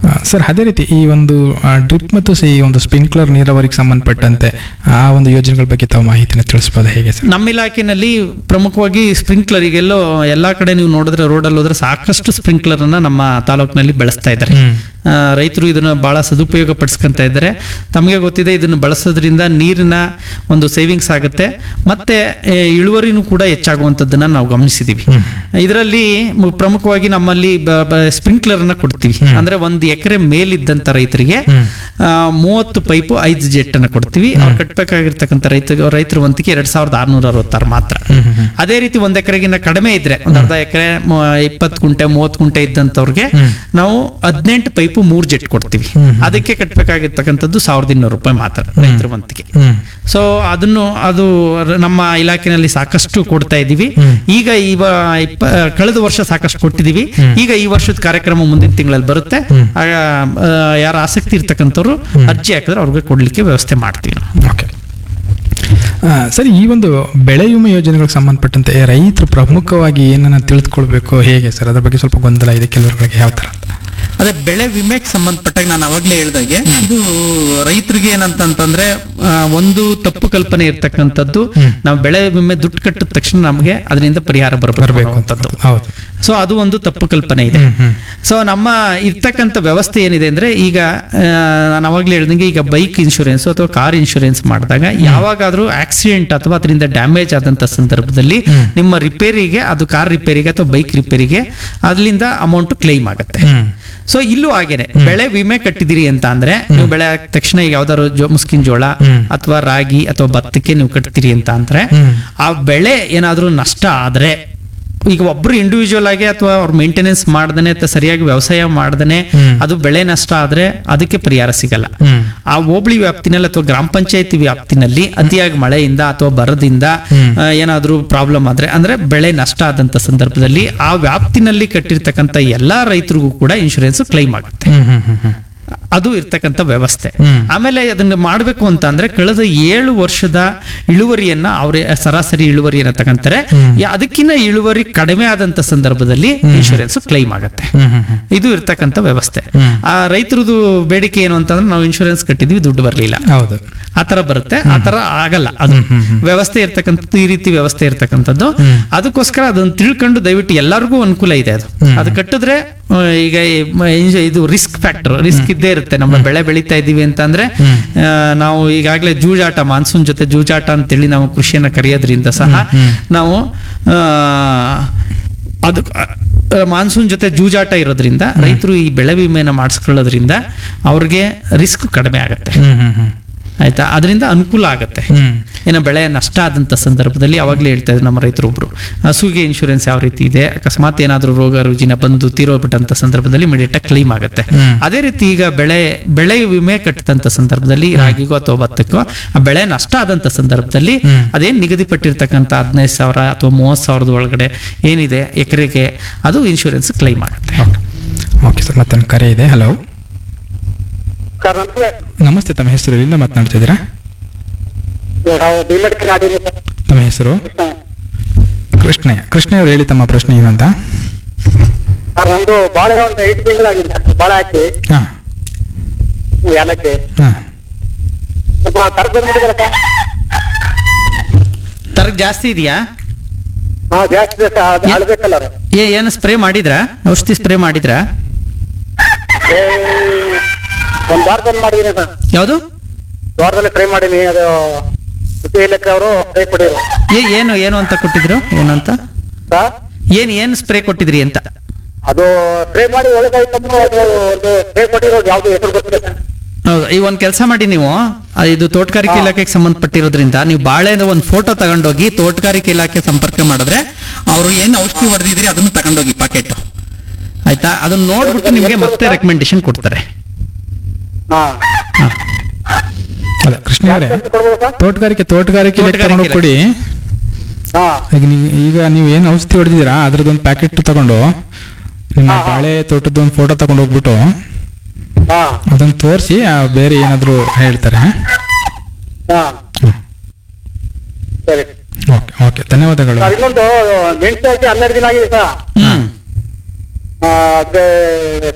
ಆ, ಸರ್ ಅದೇ ರೀತಿ ಈ ಒಂದು ಡ್ರಿಪ್ ಮತ್ತು ಸಿ ಈ ಒಂದು ಸ್ಪ್ರಿಂಕ್ಲರ್ ನೀರಾವರಿಗೆ ಸಂಬಂಧಪಟ್ಟಂತೆ ಆ ಒಂದು ಯೋಜನೆಗಳ ಬಗ್ಗೆ ತಾವು ಮಾಹಿತಿನ ತಿಳಿಸ್ಬೋದು ಹೇಗೆ ಸರ್ ನಮ್ಮ ಇಲಾಖೆನಲ್ಲಿ ಪ್ರಮುಖವಾಗಿ ಸ್ಪ್ರಿಂಕ್ಲರ್ ಈಗೆಲ್ಲೋ ಎಲ್ಲಾ ಕಡೆ ನೀವು ನೋಡಿದ್ರೆ ರೋಡಲ್ಲಿ ಹೋದ್ರೆ ಸಾಕಷ್ಟು ಸ್ಪ್ರಿಂಕ್ಲರ್ ಅನ್ನ ನಮ್ಮ ತಾಲೂಕಿನಲ್ಲಿ ಬೆಳೆಸ್ತಾ ಇದ್ದಾರೆ ಹ್ಮ್. ಆ, ರೈತರು ಇದನ್ನ ಬಹಳ ಸದುಪಯೋಗ ಪಡಿಸ್ಕೊಂತ ಇದ್ದಾರೆ ತಮಗೆ ಗೊತ್ತಿದೆ ಇದನ್ನು ಬಳಸೋದ್ರಿಂದ ನೀರಿನ ಒಂದು ಸೇವಿಂಗ್ಸ್ ಆಗುತ್ತೆ ಮತ್ತೆ ಏ, ಇಳುವರಿನೂ ಕೂಡ ಹೆಚ್ಚಾಗುವಂಥದ್ದನ್ನ ನಾವು ಗಮನಿಸಿದೀವಿ ಇದರಲ್ಲಿ ಮು- ಪ್ರಮುಖವಾಗಿ ನಮ್ಮಲ್ಲಿ ಸ್ಪ್ರಿಂಕ್ಲರ್ ಅನ್ನ ಕೊಡ್ತೀವಿ ಅಂದ್ರೆ ಒಂದು ಎಕರೆ ಮೇಲಿದ್ದಂತ ರೈತರಿಗೆ ಆ, ಮೂವತ್ತು ಪೈಪು ಐದು ಜೆಟ್ ಅನ್ನ ಕೊಡ್ತೀವಿ ಅವ್ರು ಕಟ್ಟಬೇಕಾಗಿರ್ತಕ್ಕಂಥ ರೈತ ರೈತರ ವಂತಿಗೆ ಎರಡ್ ಸಾವಿರದ ಆರ್ನೂರ ಅರವತ್ತಾರು ಮಾತ್ರ ಅದೇ ರೀತಿ ಒಂದ್ ಎಕರೆಗಿನ್ನ ಕಡಿಮೆ ಇದ್ರೆ ಒಂದ್ ಅರ್ಧ ಎಕರೆ ಇಪ್ಪತ್ತು ಕುಂಟೆ ಮೂವತ್ತು ಕುಂಟೆ ಇದ್ದಂತವ್ರಿಗೆ ನಾವು ಹದಿನೆಂಟು ಪೈಪು ಮೂರ್ ಜೆಟ್ ಕೊಡ್ತೀವಿ ಅದಕ್ಕೆ ಕಟ್ಟಬೇಕಾಗಿರ್ತಕ್ಕಂಥದ್ದು ಸಾವಿರದ ಇನ್ನೂರು ರೂಪಾಯಿ ಮಾತ್ರ ರೈತರ ವಂತಿಗೆ ಹ್ಮ್ ಸೊ ಅದನ್ನು ಅದು ರ- ನಮ್ಮ ಇಲಾಖೆನಲ್ಲಿ ಸಾಕಷ್ಟು ಕೊಡ್ತಾ ಇದ್ದೀವಿ ಈಗ ಇವ ಇಪ್ಪ ಕಳೆದ ವರ್ಷ ಸಾಕಷ್ಟು ಕೊಟ್ಟಿದ್ದೀವಿ ಈಗ ಈ ವರ್ಷದ ಕಾರ್ಯಕ್ರಮ ಮುಂದಿನ ತಿಂಗಳಲ್ಲಿ ಬರುತ್ತೆ ಆಗ ಆ, ಯಾರ ಆಸಕ್ತಿ ಇರ್ತಕ್ಕಂಥವ್ರು ಅರ್ಜಿ ಹಾಕಿದ್ರೆ ಅವ್ರಿಗೆ ಕೊಡ್ಲಿಕ್ಕೆ ವ್ಯವಸ್ಥೆ ಮಾಡ್ತೀವಿ ನಾವು. ಓಕೆ ಆ, ಸರಿ ಈ ಒಂದು ಬೆಳೆ ವಿಮೆ ಯೋಜನೆಗಳಿಗೆ ಸಂಬಂಧಪಟ್ಟಂತೆ ರೈತರು ಪ್ರಮುಖವಾಗಿ ಏನನ್ನ ತಿಳಿದುಕೊಳ್ಬೇಕು ಹೇಗೆ ಸರ್ ಅದ್ರ ಬಗ್ಗೆ ಸ್ವಲ್ಪ ಗೊಂದಲ ಇದೆ ಕೆಲವರುಗಳಿಗೆ ಯಾವ ಥರ ಅಂತ ಅದೇ ಬೆಳೆ ವಿಮೆಗೆ ಸಂಬಂಧಪಟ್ಟಾಗ ನಾನು ಅವಾಗ್ಲೇ ಹೇಳ್ದಾಗೆ ಇದು ರೈತರಿಗೆ ಏನಂತಂತಂದ್ರೆ ಆ, ಒಂದು ತಪ್ಪು ಕಲ್ಪನೆ ಇರ್ತಕ್ಕಂಥದ್ದು ನಾವು ಬೆಳೆ ವಿಮೆ ದುಡ್ಡು ಕಟ್ಟಿದ ತಕ್ಷಣ ನಮಗೆ ಅದರಿಂದ ಪರಿಹಾರ ಬರಬೇಕು ಬರಬೇಕು ಅಂತ ಅಂತದ್ದು ಹೌದು ಸೊ ಅದು ಒಂದು ತಪ್ಪು ಕಲ್ಪನೆ ಇದೆ ಹ್ಮ್, ಹ್ಮ್. ಸೊ ನಮ್ಮ ಇರ್ತಕ್ಕಂಥ ವ್ಯವಸ್ಥೆ ಏನಿದೆ ಅಂದ್ರೆ ಈಗ ಆ, ನಾನು ಅವಾಗಲೇ ಹೇಳ್ದಂಗೆ ಈಗ ಬೈಕ್ ಇನ್ಶೂರೆನ್ಸ್ ಅಥವಾ ಕಾರ್ ಇನ್ಶೂರೆನ್ಸ್ ಮಾಡಿದಾಗ ಯಾವಾಗಾದ್ರೂ ಆಕ್ಸಿಡೆಂಟ್ ಅಥವಾ ಅದರಿಂದ ಡ್ಯಾಮೇಜ್ ಆದಂತ ಸಂದರ್ಭದಲ್ಲಿ ನಿಮ್ಮ ರಿಪೇರಿಗೆ ಅದು ಕಾರ್ ರಿಪೇರಿಗೆ ಅಥವಾ ಬೈಕ್ ರಿಪೇರಿಗೆ ಅದರಿಂದ ಅಮೌಂಟ್ ಕ್ಲೈಮ್ ಆಗುತ್ತೆ ಹ್ಮ್ ಸೊ ಇಲ್ಲೂ ಹಾಗೇನೆ ಬೆಳೆ ವಿಮೆ ಕಟ್ಟಿದಿರಿ ಅಂತ ಅಂದ್ರೆ ನೀವು ಬೆಳೆ ಹಾಕಿದ ತಕ್ಷಣ ಈಗ ಯಾವ್ದಾದ್ರು ಜೋ ಮುಸ್ಕಿನ್ ಜೋಳ ಅಥವಾ ರಾಗಿ ಅಥವಾ ಭತ್ತಕ್ಕೆ ನೀವು ಕಟ್ತೀರಿ ಅಂತ ಅಂದ್ರೆ ಆ ಬೆಳೆ ಏನಾದ್ರೂ ನಷ್ಟ ಆದ್ರೆ ಈಗ ಒಬ್ರು ಇಂಡಿವಿಜುವಲ್ ಆಗಿ ಅಥವಾ ಅವ್ರ ಮೇಂಟೆನೆನ್ಸ್ ಮಾಡ್ದೇನೆ ಅಥವಾ ಸರಿಯಾಗಿ ವ್ಯವಸಾಯ ಮಾಡ್ದೇನೆ ಅದು ಬೆಳೆ ನಷ್ಟ ಆದ್ರೆ ಅದಕ್ಕೆ ಪರಿಹಾರ ಸಿಗಲ್ಲ ಹ್ಮ್ ಆ ಹೋಬಳಿ ವ್ಯಾಪ್ತಿನಲ್ಲಿ ಅಥವಾ ಗ್ರಾಮ ಪಂಚಾಯತಿ ವ್ಯಾಪ್ತಿನಲ್ಲಿ ಅತಿಯಾಗಿ ಮಳೆಯಿಂದ ಅಥವಾ ಬರದಿಂದ ಆ, ಏನಾದ್ರೂ ಪ್ರಾಬ್ಲಮ್ ಆದ್ರೆ ಅಂದ್ರೆ ಬೆಳೆ ನಷ್ಟ ಆದಂತ ಸಂದರ್ಭದಲ್ಲಿ ಆ ವ್ಯಾಪ್ತಿನಲ್ಲಿ ಕಟ್ಟಿರ್ತಕ್ಕಂಥ ಎಲ್ಲಾ ರೈತರಿಗೂ ಕೂಡ ಇನ್ಶೂರೆನ್ಸ್ ಕ್ಲೈಮ್ ಆಗುತ್ತೆ ಹ್ಮ್ ಹ್ಮ್ ಹ್ಮ್ ಹ್ಮ್ ಅದು ಇರ್ತಕ್ಕಂಥ ವ್ಯವಸ್ಥೆ ಹ್ಮ್. ಆಮೇಲೆ ಅದನ್ನ ಮಾಡಬೇಕು ಅಂತ ಅಂದ್ರೆ ಕಳೆದ ಏಳು ವರ್ಷದ ಇಳುವರಿಯನ್ನ ಅವ್ರ ಸರಾಸರಿ ಇಳುವರಿಯನ್ನ ತಗೊಂತಾರೆ ಯಾ- ಅದಕ್ಕಿಂತ ಇಳುವರಿ ಕಡಿಮೆ ಆದಂತ ಸಂದರ್ಭದಲ್ಲಿ ಇನ್ಶೂರೆನ್ಸ್ ಕ್ಲೈಮ್ ಆಗುತ್ತೆ ಹ್ಮ್ ಹ್ಮ್ ಹ್ಮ್ ಇದು ಇರ್ತಕ್ಕಂಥ ವ್ಯವಸ್ಥೆ ಹ್ಮ್. ಆ ರೈತರದು ಬೇಡಿಕೆ ಏನು ಅಂತಂದ್ರೆ ನಾವು ಇನ್ಶೂರೆನ್ಸ್ ಕಟ್ಟಿದ್ವಿ ದುಡ್ಡು ಬರಲಿಲ್ಲ ಹೌದು ಆ ತರ ಬರುತ್ತೆ ಆ ತರ ಆಗಲ್ಲ ಅದು ವ್ಯವಸ್ಥೆ ಇರ್ತಕ್ಕಂಥದ್ದು ಈ ರೀತಿ ವ್ಯವಸ್ಥೆ ಇರ್ತಕ್ಕಂಥದ್ದು ಅದಕ್ಕೋಸ್ಕರ ಅದನ್ನ ತಿಳ್ಕೊಂಡು ದಯವಿಟ್ಟು ಎಲ್ಲರಿಗೂ ಅನುಕೂಲ ಇದೆ ಅದು ಅದು ಕಟ್ಟಿದ್ರೆ ಆ, ಈಗ ಈ ಮ- ಇಂಜ- ಇದು ರಿಸ್ಕ್ ಫ್ಯಾಕ್ಟರ್ ರಿಸ್ಕ್ ಇದ್ದೇ ಇರುತ್ತೆ ನಮ್ಮ ಬೆಳೆ ಬೆಳೀತಾ ಇದೀವಿ ಅಂತಂದ್ರೆ ಆ, ನಾವು ಈಗಾಗಲೇ ಜೂಜಾಟ ಮಾನ್ಸೂನ್ ಜೊತೆ ಜೂಜಾಟ ಅಂತೇಳಿ ನಾವು ಕೃಷಿಯನ್ನ ಕರೆಯೋದ್ರಿಂದ ಸಹ ನಾವು ಆ, ಅದು ಮಾನ್ಸೂನ್ ಜೊತೆ ಜೂಜಾಟ ಇರೋದ್ರಿಂದ ರೈತರು ಈ ಬೆಳೆ ವಿಮೆನ ಮಾಡಿಸ್ಕೊಳ್ಳೋದ್ರಿಂದ ಅವ್ರಿಗೆ ರಿಸ್ಕ್ ಕಡಿಮೆ ಆಗುತ್ತೆ ಹ್ಮ್ ಹ್ಮ್ ಹ್ಮ್ ಆಯ್ತಾ ಅದರಿಂದ ಅನುಕೂಲ ಆಗುತ್ತೆ ಹ್ಮ್ ಏನೋ ಬೆಳೆ ನಷ್ಟ ಆದಂತ ಸಂದರ್ಭದಲ್ಲಿ ಅವಾಗಲೇ ಹೇಳ್ತಾ ಇದ್ರು ನಮ್ಮ ರೈತರು ಒಬ್ರು ಹಸುಗೆ ಇನ್ಶೂರೆನ್ಸ್ ಯಾವ ರೀತಿ ಇದೆ ಅಕಸ್ಮಾತ್ ಏನಾದ್ರೂ ರೋಗ ರುಜಿನ ಬಂದು ತೀರೋಗ್ಬಿಟ್ಟಂತ ಸಂದರ್ಭದಲ್ಲಿ ಇಮಿಡಿಯೇಟ್ ಕ್ಲೈಮ್ ಆಗುತ್ತೆ ಹ್ಮ್. ಅದೇ ರೀತಿ ಈಗ ಬೆಳೆ ಬೆಳೆ ವಿಮೆ ಕಟ್ಟಿದಂತ ಸಂದರ್ಭದಲ್ಲಿ ರಾಗಿಗೋ ಅಥವಾ ಭತ್ತಕ್ಕೋ ಆ ಬೆಳೆ ನಷ್ಟ ಆದಂತ ಸಂದರ್ಭದಲ್ಲಿ ಅದೇನ್ ನಿಗದಿಪಟ್ಟಿರ್ತಕ್ಕಂಥ ಹದಿನೈದು ಸಾವಿರ ಅಥವಾ ಮೂವತ್ತು ಸಾವಿರದ ಒಳಗಡೆ ಏನಿದೆ ಎಕರೆಗೆ ಅದು ಇನ್ಶೂರೆನ್ಸ್ ಕ್ಲೈಮ್ ಆಗುತ್ತೆ ಓಕೆ ಸರ್ ಮತ್ತೊಂದು ಕರೆ ಇದೆ ಹಲೋ ಸರ್ ನಮಸ್ತೆ ನಮಸ್ತೆ ತಮ್ಮ ಹೆಸರು ಎಲ್ಲಿಂದ ಮಾತನಾಡ್ತಿದ್ದೀರಾ ನಾವು ಭೀಮಟ್ಟಿ ನಾಡಿನ ಸರ್ ತಮ್ಮ ಹೆಸರು ಕೃಷ್ಣಯ್ಯ ಕೃಷ್ಣಯ್ಯ ಅವ್ರು ಹೇಳಿ ತಮ್ಮ ಪ್ರಶ್ನೆ ಏನಂತ ಸರ್ ನಮ್ದು ಬಾಳೆ ಒಂದು ಐದು ತಿಂಗಳಾಗಿದೆ ಸರ್ ಬಾಳೆ ಹಾಕಿ ಹಾ ಏಲಕ್ಕಿ ಹಾ ಸ್ವಲ್ಪ ತರಕ ಬಂದ್ಬಿಟ್ಟಿದ್ದಾರೆ ಸರ್ ತರಕ್ ಜಾಸ್ತಿ ಇದೆಯಾ ಹಾ ಜಾಸ್ತಿ ಇದೆ ಸರ್ ಅದು ಅಳ್ಬೇಕಲ್ಲ ರೀ ಏ ಏನು ಸ್ಪ್ರೇ ಮಾಡಿದ್ರಾ ಔಷಧಿ ಸ್ಪ್ರೇ ಮಾಡಿದ್ರಾ ಏ, ಒಂದ್ ವಾರದಲ್ಲಿ ಮಾಡಿದೀನಿ ಸರ್ ಯಾವುದು ವಾರದಲ್ಲಿ ಟ್ರೈ ಮಾಡೀನಿ ಅದು ಸುದ್ದಿ ಇಲಾಖೆ ಅವರು ಕೈ ಕೊಡಿದ್ರು ಏ ಏನು ಏನು ಅಂತ ಕೊಟ್ಟಿದ್ರು ಏನು ಅಂತ ಸರ್ ಏನ್ ಏನು ಸ್ಪ್ರೇ ಕೊಟ್ಟಿದ್ರಿ ಅಂತ ಅದು ಟ್ರೈ ಮಾಡಿ ಒಳಗಾಯ್ತು ಅದು ಒಂದು ಟ್ರೈ ಕೊಟ್ಟಿರೋದು ಯಾವ್ದು ಹೆಸರು ಗೊತ್ತಿಲ್ಲ ಸರ್ ಹೌದು ಈ ಒಂದ್ ಕೆಲಸ ಮಾಡಿ ನೀವು ಆ, ಇದು ತೋಟಗಾರಿಕೆ ಇಲಾಖೆಗೆ ಸಂಬಂಧಪಟ್ಟಿರೋದ್ರಿಂದ ನೀವು ಬಾಳೆದ ಒಂದು ಫೋಟೋ ತಗೊಂಡೋಗಿ ತೋಟಗಾರಿಕೆ ಇಲಾಖೆ ಸಂಪರ್ಕ ಮಾಡಿದ್ರೆ ಅವರು ಏನು ಔಷಧಿ ಹೊಡೆದಿದ್ರಿ ಅದನ್ನು ತಗೊಂಡೋಗಿ ಪಾಕೆಟ್ ಆಯ್ತಾ ಅದನ್ನ ನೋಡ್ಬಿಟ್ಟು ನಿಮಗೆ ಮತ್ತೆ ರೆಕಮೆಂಡೇಶನ್ ಕೊಡ್ತಾರೆ ಹಾ ಹಾ. ಅಲ್ಲ ಕೃಷ್ಣ ಅವರೇ ಎಷ್ಟು ಕೊಡ್ಬೋದು ಸರ್ ತೋಟಗಾರಿಕೆ ತೋಟಗಾರಿಕೆ ಲೆಕ್ಕ ತೋಟಗಾರಿಕೆ ತಗೊಂಡು ಕೊಡಿ ಹಾ ಈಗ ನೀವು ಈಗ ನೀವು ಏನು ಔಷಧಿ ಹೊಡೆದಿದ್ದೀರಾ ಅದ್ರದ್ದೊಂದು ಪ್ಯಾಕೆಟ್ ತಗೊಂಡು ನಿಮ್ಮ ಬಾಳೆ ತೋಟದ ಒಂದು ಫೋಟೋ ತಗೊಂಡು ಹೋಗ್ಬಿಟ್ಟು ಹಾ ಅದನ್ನ ತೋರಿಸಿ ಬೇರೆ ಏನಾದರೂ ಹೇಳ್ತಾರೆ ಹಾ ಸರಿ ಓಕೆ ಓಕೆ ಧನ್ಯವಾದಗಳು ಸರ್ ಇನ್ನೊಂದು ಮೆಣಸು ಹಾಕಿ ಹನ್ನೆರಡು ದಿನ ಆಗಿದೆ ಸರ್ ಹ್ಮ್ ಆ, ಅದೇ